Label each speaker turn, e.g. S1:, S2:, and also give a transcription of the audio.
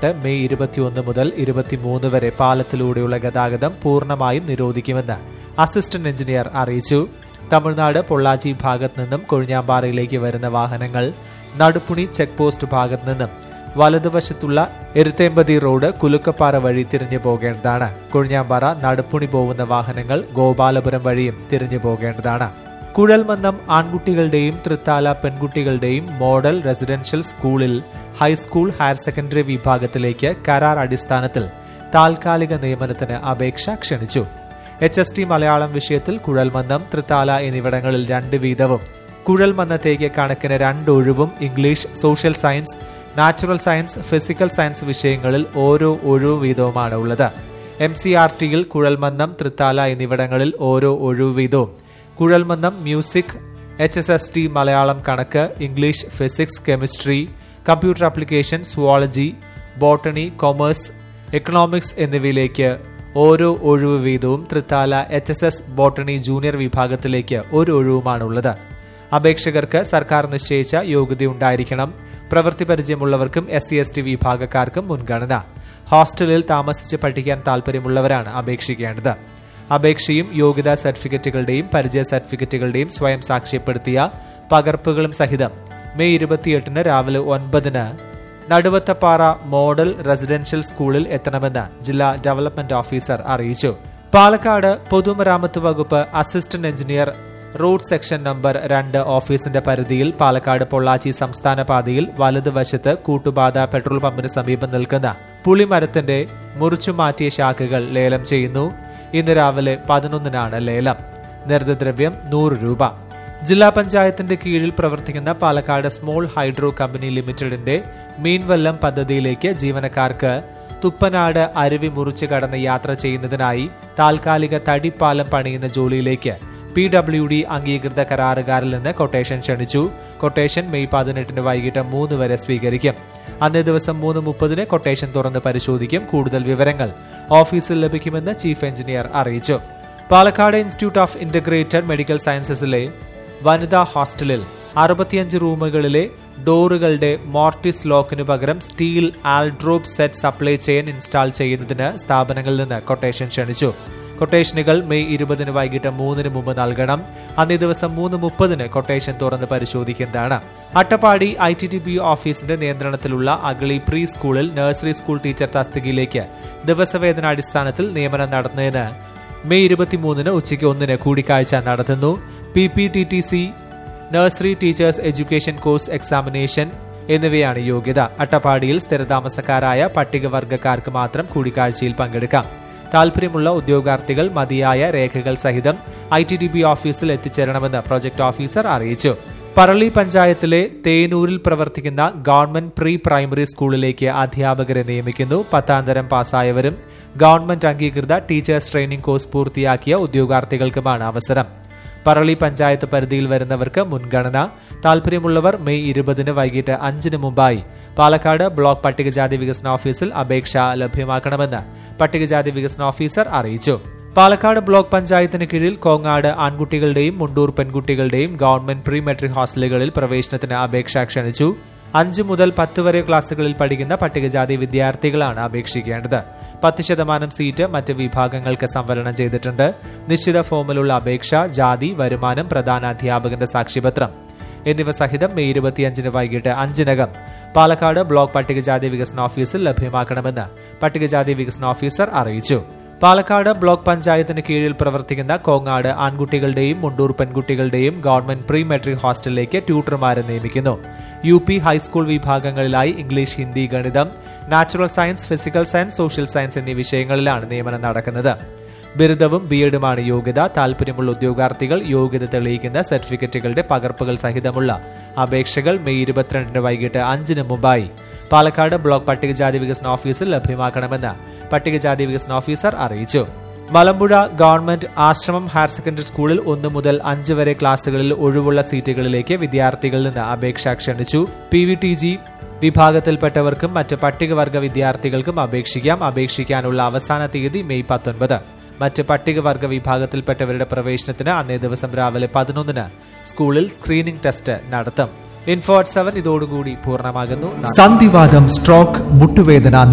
S1: ബന്ധപ്പെട്ട് മെയ് ഇരുപത്തിയൊന്ന് മുതൽ ഇരുപത്തിമൂന്ന് വരെ പാലത്തിലൂടെയുള്ള ഗതാഗതം പൂർണ്ണമായും നിരോധിക്കുമെന്ന് അസിസ്റ്റന്റ് എഞ്ചിനീയർ അറിയിച്ചു തമിഴ്നാട് പൊള്ളാച്ചി ഭാഗത്ത് നിന്നും കൊഴിഞ്ഞാമ്പാറയിലേക്ക് വരുന്ന വാഹനങ്ങൾ നടുപ്പുണി ചെക്ക് പോസ്റ്റ് ഭാഗത്ത് നിന്നും വലതുവശത്തുള്ള എരുത്തേമ്പതി റോഡ് കുലുക്കപ്പാറ വഴി തിരിഞ്ഞു പോകേണ്ടതാണ് കൊഴിഞ്ഞാമ്പാറ നടുപ്പുണി പോകുന്ന വാഹനങ്ങൾ ഗോപാലപുരം വഴിയും തിരിഞ്ഞു പോകേണ്ടതാണ് കുഴൽമന്നം ആൺകുട്ടികളുടെയും തൃത്താല പെൺകുട്ടികളുടെയും മോഡൽ റെസിഡൻഷ്യൽ സ്കൂളിൽ ഹൈസ്കൂൾ ഹയർ സെക്കൻഡറി വിഭാഗത്തിലേക്ക് കരാർ അടിസ്ഥാനത്തിൽ താൽക്കാലിക നിയമനത്തിന് അപേക്ഷ ക്ഷണിച്ചു എച്ച് എസ് ടി മലയാളം വിഷയത്തിൽ കുഴൽമന്നം തൃത്താല എന്നിവിടങ്ങളിൽ രണ്ട് വീതവും കുഴൽമന്നത്തേക്ക് കണക്കിന് രണ്ടൊഴിവും English social science natural science physical science വിഷയങ്ങളിൽ ഓരോ ഒഴിവ് വീതവുമാണ് ഉള്ളത് എം സി ആർ ടിയിൽ കുഴൽമന്നം തൃത്താല എന്നിവിടങ്ങളിൽ ഓരോ ഒഴിവ് വീതവും Kuzhalmannam music H S S T Malayalam കണക്ക് English physics chemistry computer application zoology botany commerce economics എന്നിവയിലേക്ക് ഓരോ ഒഴിവ് വീതവും Thrithala H S S botany junior വിഭാഗത്തിലേക്ക് ഒരു ഒഴിവുമാണുള്ളത് അപേക്ഷകർക്ക് സർക്കാർ നിശ്ചയിച്ച യോഗ്യതയുണ്ടായിരിക്കണം പ്രവൃത്തി പരിചയമുള്ളവർക്കും എസ് സി എസ് ടി വിഭാഗക്കാർക്കും മുൻഗണന ഹോസ്റ്റലിൽ താമസിച്ച് പഠിക്കാൻ താൽപ്പര്യമുള്ളവരാണ് അപേക്ഷിക്കേണ്ടത് അപേക്ഷയും യോഗ്യതാ സർട്ടിഫിക്കറ്റുകളുടെയും പരിചയ സർട്ടിഫിക്കറ്റുകളുടെയും സ്വയം സാക്ഷ്യപ്പെടുത്തിയ പകർപ്പുകളും സഹിതം മെയ് ഇരുപത്തിയെട്ടിന് രാവിലെ ഒൻപതിന് നടുവത്തപ്പാറ മോഡൽ റെസിഡൻഷ്യൽ സ്കൂളിൽ എത്തണമെന്ന് ജില്ലാ ഡെവലപ്മെന്റ് ഓഫീസർ അറിയിച്ചു പാലക്കാട് പൊതുമരാമത്ത് വകുപ്പ് assistant engineer road section number രണ്ട് ഓഫീസിന്റെ പരിധിയിൽ പാലക്കാട് പൊള്ളാച്ചി സംസ്ഥാന പാതയിൽ വലതുവശത്ത് കൂട്ടുപാത പെട്രോൾ പമ്പിന് സമീപം നിൽക്കുന്ന പുളിമരത്തിന്റെ മുറിച്ചുമാറ്റിയ ശാഖകൾ ലേലം ചെയ്യുന്നു ഇന്ന് രാവിലെ പതിനൊന്നിനാണ് ലേലം നിർദ്ദ്രവ്യം നൂറ് രൂപ ജില്ലാ പഞ്ചായത്തിന്റെ കീഴിൽ പ്രവർത്തിക്കുന്ന പാലക്കാട് സ്മോൾ ഹൈഡ്രോ കമ്പനി ലിമിറ്റഡിന്റെ മീൻവല്ലം പദ്ധതിയിലേക്ക് ജീവനക്കാർക്ക് തുപ്പനാട് അരുവി മുറിച്ച് കടന്ന് യാത്ര ചെയ്യുന്നതിനായി താൽക്കാലിക തടിപ്പാലം പണിയുന്ന ജോലിയിലേക്ക് പി ഡബ്ല്യു ഡി അംഗീകൃത കരാറുകാരിൽ നിന്ന് കൊട്ടേഷൻ ക്ഷണിച്ചു കൊട്ടേഷൻ മെയ് പതിനെട്ടിന് വൈകിട്ട് മൂന്ന് വരെ സ്വീകരിക്കും അന്നേ ദിവസം മൂന്ന് മുപ്പതിന് കൊട്ടേഷൻ തുറന്ന് പരിശോധിക്കും കൂടുതൽ വിവരങ്ങൾ ഓഫീസിൽ ലഭിക്കുമെന്ന് ചീഫ് എഞ്ചിനീയർ അറിയിച്ചു Palakkad institute of integrated medical സയൻസസിലെ വനിതാ ഹോസ്റ്റലിൽ അറുപത്തിയഞ്ച് റൂമുകളിലെ ഡോറുകളുടെ മോർട്ടിസ് ലോക്കിനു പകരം steel aldrop set supply chain install ചെയ്യുന്നതിന് സ്ഥാപനങ്ങളിൽ നിന്ന് കൊട്ടേഷൻ ക്ഷണിച്ചു കൊട്ടേഷനുകൾ മെയ് ഇരുപതിന് വൈകിട്ട് മൂന്നിന് മുമ്പ് നൽകണം അന്നേ ദിവസം മൂന്ന് മുപ്പതിന് കൊട്ടേഷൻ തുറന്ന് പരിശോധിക്കുന്നതാണ് Attappadi I T T P ഓഫീസിന്റെ നിയന്ത്രണത്തിലുള്ള അഗളി പ്രീ സ്കൂളിൽ നഴ്സറി സ്കൂൾ ടീച്ചർ തസ്തികയിലേക്ക് ദിവസവേതനാടിസ്ഥാനത്തിൽ നിയമനം നടത്തുന്നതിന് മെയ് ഇരുപത്തിമൂന്നിന് ഉച്ചയ്ക്ക് ഒന്നിന് കൂടിക്കാഴ്ച നടത്തുന്നു P P T T C nursery teachers education course examination എന്നിവയാണ് യോഗ്യത അട്ടപ്പാടിയിൽ സ്ഥിരതാമസക്കാരായ പട്ടികവർഗക്കാർക്ക് മാത്രം കൂടിക്കാഴ്ചയിൽ പങ്കെടുക്കാം താൽപര്യമുള്ള ഉദ്യോഗാർത്ഥികൾ മതിയായ രേഖകൾ സഹിതം ഐ ടി ഡി ബി ഓഫീസിൽ എത്തിച്ചേരണമെന്ന് പ്രൊജക്ട് ഓഫീസർ അറിയിച്ചു പറളി പഞ്ചായത്തിലെ തേനൂരിൽ പ്രവർത്തിക്കുന്ന ഗവൺമെന്റ് പ്രീ പ്രൈമറി സ്കൂളിലേക്ക് അധ്യാപകരെ നിയമിക്കുന്നു പത്താം തരം പാസ്സായവരും ഗവൺമെന്റ് അംഗീകൃത ടീച്ചേഴ്സ് ട്രെയിനിംഗ് കോഴ്സ് പൂർത്തിയാക്കിയ ഉദ്യോഗാർത്ഥികൾക്കുമാണ് അവസരം പറളി പഞ്ചായത്ത് പരിധിയിൽ വരുന്നവർക്ക് മുൻഗണന താൽപര്യമുള്ളവർ മെയ് ഇരുപതിന് വൈകിട്ട് അഞ്ചിന് മുമ്പായി പാലക്കാട് ബ്ലോക്ക് പട്ടികജാതി വികസന ഓഫീസിൽ അപേക്ഷ ലഭ്യമാക്കണമെന്ന് പട്ടികജാതി വികസന ഓഫീസർ അറിയിച്ചു പാലക്കാട് ബ്ലോക്ക് പഞ്ചായത്തിന് കീഴിൽ കോങ്ങാട് ആൺകുട്ടികളുടെയും മുണ്ടൂർ പെൺകുട്ടികളുടെയും ഗവൺമെന്റ് പ്രീ മെട്രിക് ഹോസ്റ്റലുകളിൽ പ്രവേശനത്തിന് അപേക്ഷ ക്ഷണിച്ചു അഞ്ച് മുതൽ പത്ത് വരെ ക്ലാസുകളിൽ പഠിക്കുന്ന പട്ടികജാതി വിദ്യാർത്ഥികളാണ് അപേക്ഷിക്കേണ്ടത് പത്ത് ശതമാനം സീറ്റ് മറ്റ് വിഭാഗങ്ങൾക്ക് സംവരണം ചെയ്തിട്ടുണ്ട് നിശ്ചിത ഫോമിലുള്ള അപേക്ഷ ജാതി വരുമാനം പ്രധാന അധ്യാപകന്റെ സാക്ഷ്യപത്രം എന്നിവ സഹിതം മെയ് ഇരുപത്തിയഞ്ചിന് വൈകിട്ട് അഞ്ചിനകം പാലക്കാട് ബ്ലോക്ക് പട്ടികജാതി വികസന ഓഫീസിൽ ലഭ്യമാക്കണമെന്ന് പട്ടികജാതി വികസന ഓഫീസർ അറിയിച്ചു പാലക്കാട് ബ്ലോക്ക് പഞ്ചായത്തിന് കീഴിൽ പ്രവർത്തിക്കുന്ന കോങ്ങാട് ആൺകുട്ടികളുടെയും മുണ്ടൂർ പെൺകുട്ടികളുടെയും ഗവൺമെന്റ് പ്രീ മെട്രിക് ഹോസ്റ്റലിലേക്ക് ട്യൂട്ടർമാരെ നിയമിക്കുന്നു യു പി ഹൈസ്കൂൾ വിഭാഗങ്ങളിലായി ഇംഗ്ലീഷ് ഹിന്ദി ഗണിതം natural science physical science social science എന്നീ വിഷയങ്ങളിലാണ് നിയമനം നടക്കുന്നത് ബിരുദവും ബി എഡുമാണ് യോഗ്യത താൽപര്യമുള്ള ഉദ്യോഗാർത്ഥികൾ യോഗ്യത തെളിയിക്കുന്ന സർട്ടിഫിക്കറ്റുകളുടെ പകർപ്പുകൾ സഹിതമുള്ള അപേക്ഷകൾ മെയ് ഇരുപത്തിരണ്ടിന് വൈകിട്ട് അഞ്ചിന് മുമ്പായി പാലക്കാട് ബ്ലോക്ക് പട്ടികജാതി വികസന ഓഫീസിൽ ലഭ്യമാക്കണമെന്ന് പട്ടികജാതി വികസന ഓഫീസർ അറിയിച്ചു മലമ്പുഴ ഗവൺമെന്റ് ആശ്രമം ഹയർ സെക്കൻഡറി സ്കൂളിൽ ഒന്ന് മുതൽ അഞ്ച് വരെ ക്ലാസുകളിൽ ഒഴിവുള്ള സീറ്റുകളിലേക്ക് വിദ്യാർത്ഥികളിൽ നിന്ന് അപേക്ഷ ക്ഷണിച്ചു പി വി ടി ജി വിഭാഗത്തിൽപ്പെട്ടവർക്കും മറ്റ് പട്ടികവർഗ വിദ്യാർത്ഥികൾക്കും അപേക്ഷിക്കാം അപേക്ഷിക്കാനുള്ള അവസാന തീയതി മെയ് പത്തൊൻപത് മറ്റ് പട്ടികവർഗ വിഭാഗത്തിൽപ്പെട്ടവരുടെ പ്രവേശനത്തിന് അന്നേ ദിവസം രാവിലെ പതിനൊന്നിന് സ്കൂളിൽ സ്ക്രീനിംഗ് ടെസ്റ്റ് നടത്തും ഇൻഫോ സെവൻ ഇതോടുകൂടി പൂർണ്ണമാകുന്നു
S2: സന്ധിവാദം സ്ട്രോക്ക് മുട്ടുവേദന